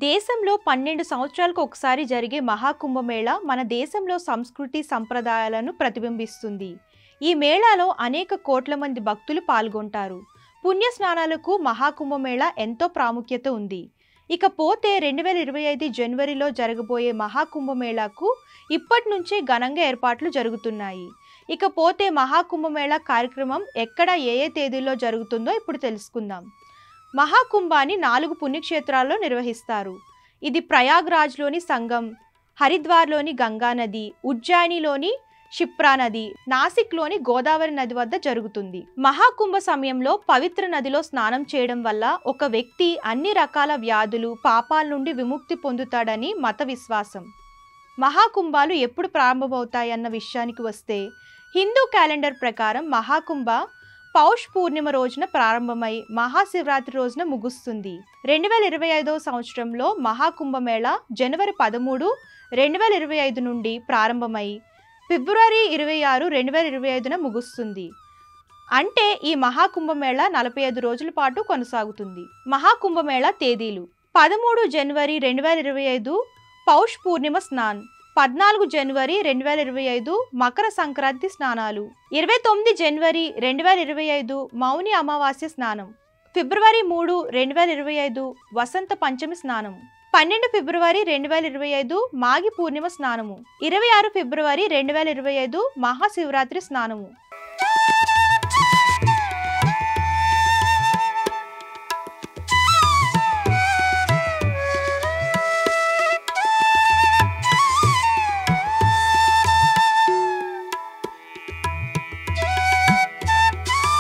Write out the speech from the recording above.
దేశంలో పన్నెండు సంవత్సరాలకు ఒకసారి జరిగే మహాకుంభమేళ మన దేశంలో సంస్కృతి సంప్రదాయాలను ప్రతిబింబిస్తుంది ఈ మేళాలో అనేక కోట్ల మంది భక్తులు పాల్గొంటారు పుణ్య స్నానాలకు మహాకుంభమేళ ఎంతో ప్రాముఖ్యత ఉంది ఇకపోతే రెండు వేల ఇరవై ఐదు జనవరిలో జరగబోయే మహాకుంభమేళాకు ఇప్పటి నుంచే ఘనంగా ఏర్పాట్లు జరుగుతున్నాయి ఇకపోతే మహాకుంభమేళా కార్యక్రమం ఎక్కడ ఏ ఏ తేదీల్లో జరుగుతుందో ఇప్పుడు తెలుసుకుందాం మహాకుంభాన్ని నాలుగు పుణ్యక్షేత్రాల్లో నిర్వహిస్తారు ఇది ప్రయాగ్రాజ్లోని సంగం హరిద్వార్లోని గంగా నది ఉజ్జాయినిలోని షిప్రా నది నాసిక్లోని గోదావరి నది వద్ద జరుగుతుంది మహాకుంభ సమయంలో పవిత్ర నదిలో స్నానం చేయడం వల్ల ఒక వ్యక్తి అన్ని రకాల వ్యాధులు పాపాల నుండి విముక్తి పొందుతాడని మత విశ్వాసం మహాకుంభాలు ఎప్పుడు ప్రారంభమవుతాయన్న విషయానికి వస్తే హిందూ క్యాలెండర్ ప్రకారం మహాకుంభ పౌష్ పూర్ణిమ రోజున ప్రారంభమై మహాశివరాత్రి రోజున ముగుస్తుంది రెండు వేల ఇరవై ఐదవ సంవత్సరంలో మహాకుంభమేళ జనవరి పదమూడు రెండు వేల ఇరవై ఐదు నుండి ప్రారంభమై ఫిబ్రవరి ఇరవై ఆరు రెండు వేల ఇరవై ఐదున ముగుస్తుంది అంటే ఈ మహాకుంభమేళ నలభై ఐదు రోజుల పాటు కొనసాగుతుంది మహాకుంభమేళ తేదీలు పదమూడు జనవరి రెండు వేల ఇరవై ఐదు పౌష్ పూర్ణిమ స్నాన్ పద్నాలుగు జనవరి రెండు వేల ఇరవై ఐదు మకర సంక్రాంతి స్నానాలు ఇరవై తొమ్మిది జనవరి రెండు వేల ఇరవై ఐదు మౌని అమావాస్య స్నానం ఫిబ్రవరి మూడు రెండు వేల ఇరవై ఐదు వసంత పంచమి స్నానం పన్నెండు ఫిబ్రవరి రెండు వేల ఇరవై ఐదు మాగి పూర్ణిమ స్నానము ఇరవై ఆరు ఫిబ్రవరి రెండు వేల ఇరవై ఐదు మహాశివరాత్రి స్నానము